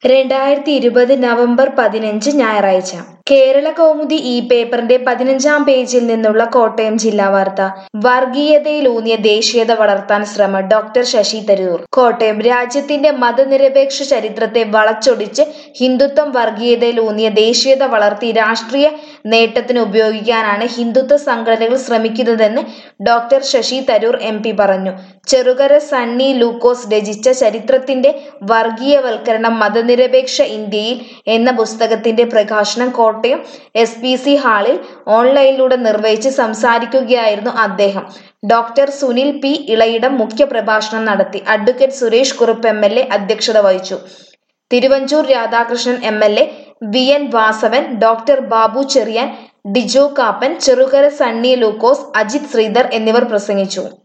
രണ്ടായിരത്തി ഇരുപത് നവംബർ പതിനഞ്ച് ഞായറാഴ്ച കേരള കൗമുദി ഈ പേപ്പറിന്റെ പതിനഞ്ചാം പേജിൽ നിന്നുള്ള കോട്ടയം ജില്ലാ വാർത്ത വർഗീയതയിലൂന്നിയ ദേശീയത വളർത്താൻ ശ്രമം ഡോക്ടർ ശശി തരൂർ കോട്ടയം രാജ്യത്തിന്റെ മതനിരപേക്ഷ ചരിത്രത്തെ വളച്ചൊടിച്ച് ഹിന്ദുത്വം വർഗീയതയിലൂന്നിയ ദേശീയത വളർത്തി രാഷ്ട്രീയ നേട്ടത്തിന് ഉപയോഗിക്കാനാണ് ഹിന്ദുത്വ സംഘടനകൾ ശ്രമിക്കുന്നതെന്ന് doctor Shashi Tharoor M P പറഞ്ഞു ചെറുകര സണ്ണി ലൂക്കോസ് രചിച്ച ചരിത്രത്തിന്റെ വർഗീയവൽക്കരണം മതനിരപേക്ഷ ഇന്ത്യയിൽ എന്ന പുസ്തകത്തിന്റെ പ്രകാശനം കോട്ടയം എസ് പി സി ഹാളിൽ ഓൺലൈനിലൂടെ നിർവഹിച്ച് സംസാരിക്കുകയായിരുന്നു അദ്ദേഹം ഡോക്ടർ സുനിൽ പി ഇളയിടം മുഖ്യപ്രഭാഷണം നടത്തി advocate Suresh Kurup M L A അധ്യക്ഷത വഹിച്ചു Thiruvanchoor Radhakrishnan M L A V N Vasavan doctor Babu Cheriyan Dijo Kappan Cherukara Sunny Lukose Ajith Sreedhar എന്നിവർ പ്രസംഗിച്ചു